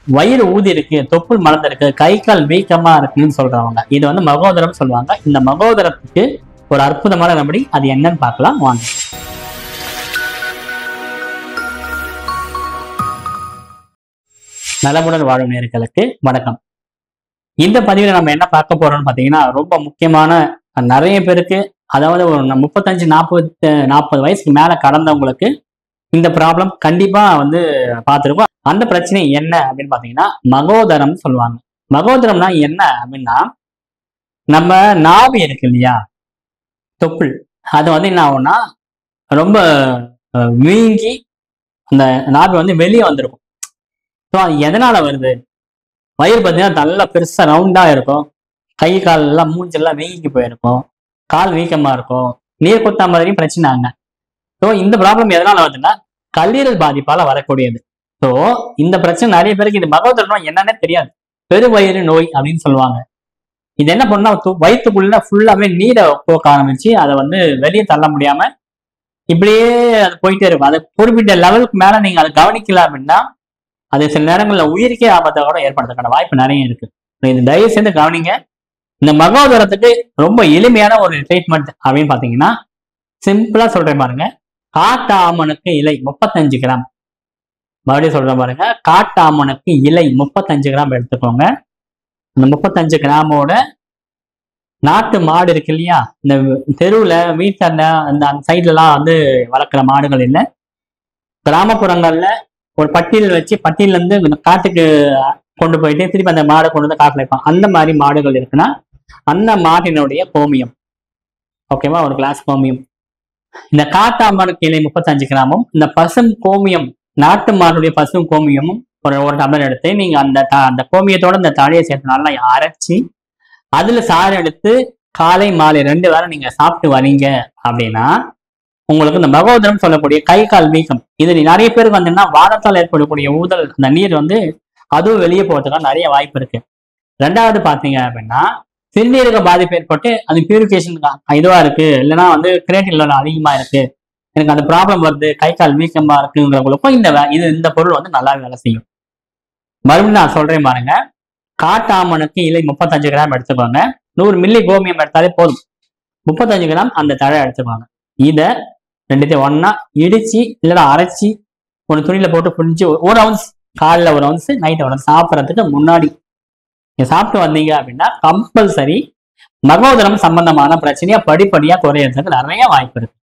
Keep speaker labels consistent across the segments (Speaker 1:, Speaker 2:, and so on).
Speaker 1: வயிறு ஊதி இருக்கு தொப்புள் மலர்ந்திருக்கு கை கால் வீக்கமா இருக்குன்னு சொல்றவங்க இது வந்து மகோதரம் சொல்லுவாங்க இந்த மகோதரத்துக்கு ஒரு அற்புதமான ரெமடி அது என்னன்னு பார்க்கலாம் வாங்க நலமுடன் வாழும் நேர்களுக்கு வணக்கம் இந்த பதிவில் நம்ம என்ன பார்க்க போறோம்னு பார்த்தீங்கன்னா ரொம்ப முக்கியமான நிறைய பேருக்கு அதாவது ஒரு ந- முப்பத்தஞ்சு நாற்பது நாற்பது வயசுக்கு மேல கடந்தவங்களுக்கு இந்த ப்ராப்ளம் கண்டிப்பா வந்து பார்த்துருக்கோம் அந்த பிரச்சனை என்ன அப்படின்னு பார்த்தீங்கன்னா மகோதரம் சொல்லுவாங்க மகோதரம்னா என்ன அப்படின்னா நம்ம நாவி இருக்கு இல்லையா தொப்புள் அது வந்து என்ன ஆகும்னா ரொம்ப அஹ், வீங்கி அந்த நாவி வந்து வெளியே வந்திருக்கும் ஸோ அது எதனால வருது வயிறு பார்த்தீங்கன்னா நல்லா பெருசா ரவுண்டா இருக்கும் கை கால் எல்லாம் மூஞ்செல்லாம் வீங்கி போயிருக்கும் கால் வீக்கமா இருக்கும் நீர் கொத்தா மாதிரியும் பிரச்சனை ஆங்க ஸோ இந்த ப்ராப்ளம் எதனால வருதுன்னா கல்லீரல் பாதிப்பால வரக்கூடியது ஸோ இந்த பிரச்சனை நிறைய பேருக்கு இது மகோதர நோய் என்னன்னே தெரியாது பெருவயிறு நோய் அப்படின்னு சொல்லுவாங்க இது என்ன பண்ணா து- வயித்துக்குள்ள ஃபுல்லாவே நீரை போக்க ஆரம்பிச்சு அதை வந்து வெளியே தள்ள முடியாம இப்படியே அது போயிட்டே இருக்கும் அது குறிப்பிட்ட லெவலுக்கு மேல நீங்க அதை கவனிக்கல அப்படின்னா அது சில நேரங்களில் உயிருக்கே ஆபத்தை கூட ஏற்படுறதுக்கான வாய்ப்பு நிறைய இருக்கு இது தயவு செய்து கவனிங்க இந்த மகோதரத்துக்கு ரொம்ப எளிமையான ஒரு ட்ரீட்மெண்ட் அப்படின்னு பாத்தீங்கன்னா சிம்பிளா சொல்றேன் பாருங்க காட்டாமனுக்கு இலை முப்பத்தஞ்சு கிராம் மறுபடியும் சொல்றேன் பாருங்க காட்டாமனுக்கு இலை முப்பத்தஞ்சு கிராம் எடுத்துக்கோங்க இந்த முப்பத்தஞ்சு கிராமோட நாட்டு மாடு இருக்கு இல்லையா இந்த தெருவுல வீட்டாண்ட அந்த அந்த சைட்ல எல்லாம் வந்து வளர்க்குற மாடுகள் இல்லை கிராமப்புறங்கள்ல ஒரு பட்டியல் வச்சு பட்டியல இருந்து இந்த காட்டுக்கு கொண்டு போயிட்டு திருப்பி அந்த மாடை கொண்டு வந்து காட்டுல வைப்பான் அந்த மாதிரி மாடுகள் இருக்குன்னா அந்த மாட்டினுடைய கோமியம் ஓகேவா ஒரு கிளாஸ் கோமியம் இந்த காட்டாமனுக்கு இலை முப்பத்தஞ்சு கிராமும் இந்த பசும் கோமியம் நாட்டு மாடுடைய பசும் கோமியமும் ஒரு ஒரு டம்ளர் எடுத்து நீங்க அந்த த- அந்த கோமியத்தோட இந்த தழையை சேர்த்து நல்லா அரைச்சி அதுல சாறு எடுத்து காலை மாலை ரெண்டு வேளை நீங்க சாப்பிட்டு வரீங்க அப்படின்னா உங்களுக்கு இந்த மகோதரம் சொல்லக்கூடிய கை கால் வீக்கம் இது நிறைய பேருக்கு வந்தீங்கன்னா வாதத்தால் ஏற்படக்கூடிய ஊதல் அந்த நீர் வந்து அதுவும் வெளியே போகிறதுக்கான நிறைய வாய்ப்பு இருக்கு ரெண்டாவது பாத்தீங்க அப்படின்னா சிறுநீரக பாதிப்பு ஏற்பட்டு அது பியூரிஃபிகேஷன் இதுவா இருக்கு இல்லைன்னா வந்து கிரேட்டின் லெவல் அதிகமா இருக்கு எனக்கு அந்த ப்ராப்ளம் வருது கை கால் வீக்கமா இருக்குங்கிறவங்களுக்கும் இந்த வே- இது இந்த பொருள் வந்து நல்லா வேலை செய்யும் மறுபடியும் நான் சொல்றேன் பாருங்க காட்டாமனுக்கு இலை முப்பத்தஞ்சு கிராம் எடுத்துக்கோங்க நூறு மில்லி கோமியம் எடுத்தாலே போதும் முப்பத்தஞ்சு கிராம் அந்த தழை எடுத்துக்கோங்க இதை ரெண்டுத்தையும் ஒண்ணா இடிச்சு இல்லைன்னா அரைச்சி ஒரு துணியில போட்டு புரிஞ்சு ஒரு அவுன்ஸ் காலைல ஒரு அவுன்ஸ் நைட் ஒரு ounce சாப்பிட்றதுக்கு முன்னாடி நீங்க சாப்பிட்டு வந்தீங்க அப்படின்னா கம்பல்சரி மகோதரம் சம்பந்தமான பிரச்சனையா படிப்படியா குறையறதுக்கு நிறைய வாய்ப்பு இருக்கு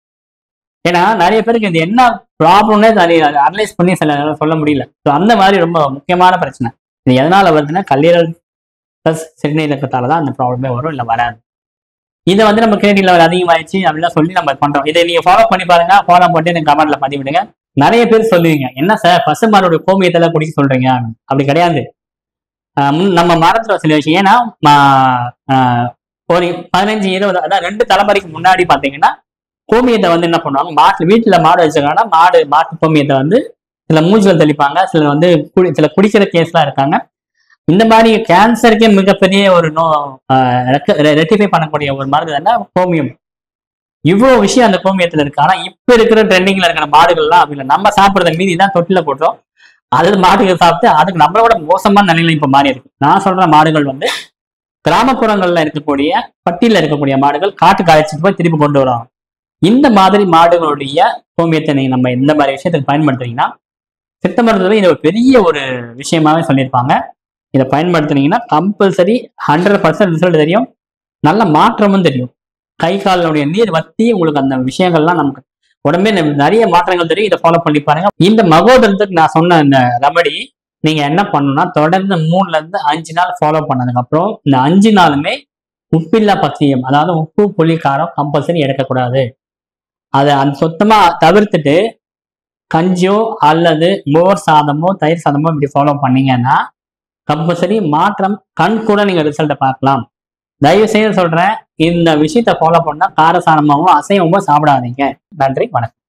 Speaker 1: ஏன்னா நிறைய பேருக்கு இது என்ன ப்ராப்ளம்னே அனலைஸ் பண்ணி சில நேரம் சொல்ல முடியல ஸோ அந்த மாதிரி ரொம்ப முக்கியமான பிரச்சனை இது எதனால வருதுன்னா கல்லீரல் ப்ளஸ் சிறுநீரகத்தால தான் அந்த ப்ராப்ளமே வரும் இல்லை வராது இதை வந்து நம்ம கிரெடிட் லெவல் அதிகமாயிடுச்சு அப்படிலாம் சொல்லி நம்ம பண்றோம் இதை நீங்க ஃபாலோ பண்ணி பாருங்க ஃபாலோ பண்ணிட்டு எனக்கு கமெண்ட்ல பதிவிடுங்க நிறைய பேர் சொல்லுவீங்க என்ன சார் பசுமாரோட கோமியத்துல குடிக்க சொல்றீங்க அப்படி கிடையாது ஆஹ் முன்- நம்ம மரத்துல சில விஷயம் ஏன்னா மா- ஆஹ் ஒரு பதினஞ்சு இருபது அதான் ரெண்டு தலைமுறைக்கு முன்னாடி பாத்தீங்கன்னா கோமியத்தை வந்து என்ன பண்ணுவாங்க மாட்டு வீட்டுல மாடு வச்சிருக்காங்கன்னா மாடு மாட்டு கோமியத்தை வந்து சில மூஞ்சிகள் தெளிப்பாங்க சில வந்து குடி சில குடிக்கிற கேஸ்லாம் இருக்காங்க இந்த மாதிரி கேன்சருக்கே மிகப்பெரிய ஒரு நோ ரெட்டிஃபை பண்ணக்கூடிய ஒரு மருந்து என்ன கோமியம் இவ்வளவு விஷயம் அந்த கோமியத்துல இருக்கு ஆனா இப்ப இருக்கிற ட்ரெண்டிங்ல இருக்கிற மாடுகள்லாம் அப்படி இல்லை நம்ம சாப்பிடுறத மீதி தான் தொட்டில போட்டோம் அது மாடுகள் சாப்பிட்டு அதுக்கு நம்மளோட மோசமான நிலையில இப்ப மாறி இருக்கு நான் சொல்ற மாடுகள் வந்து கிராமப்புறங்கள்ல இருக்கக்கூடிய பட்டியல இருக்கக்கூடிய மாடுகள் காட்டுக்கு அழைச்சிட்டு போய் திருப்பி கொண்டு வரோம் இந்த மாதிரி மாடுகளுடைய கோமியத்தை நீங்க நம்ம இந்த மாதிரி விஷயத்துக்கு பயன்படுத்துறீங்கன்னா சித்த மருத்துவத்துல இது ஒரு பெரிய ஒரு விஷயமாவே சொல்லியிருப்பாங்க இதை பயன்படுத்துனீங்கன்னா கம்பல்சரி ஹண்ட்ரட் பர்சன்ட் ரிசல்ட் தெரியும் நல்ல மாற்றமும் தெரியும் கை காலினுடைய நீர் வத்தி உங்களுக்கு அந்த விஷயங்கள்லாம் நமக்கு உடம்பே ந- நிறைய மாற்றங்கள் தெரியும் இதை ஃபாலோ பண்ணி பாருங்க இந்த மகோதரத்துக்கு நான் சொன்ன இந்த ரெமடி நீங்க என்ன பண்ணணும்னா தொடர்ந்து மூணுல இருந்து அஞ்சு நாள் ஃபாலோ பண்ணதுக்கு அப்புறம் இந்த அஞ்சு நாளுமே உப்பில்லா பச்சையம் அதாவது உப்பு புளி காரம் கம்பல்சரி எடுக்கக்கூடாது அதை அந்த சுத்தமா தவிர்த்துட்டு கஞ்சியோ அல்லது மோர் சாதமோ தயிர் சாதமோ இப்படி ஃபாலோ பண்ணீங்கன்னா கம்பல்சரி மாற்றம் கண் கூட நீங்க ரிசல்ட்டை பார்க்கலாம் தயவு செய்து சொல்றேன் இந்த விஷயத்தை ஃபாலோ பண்ணா காரசாரமாகவும் அசைவமும் சாப்பிடாதீங்க நன்றி வணக்கம்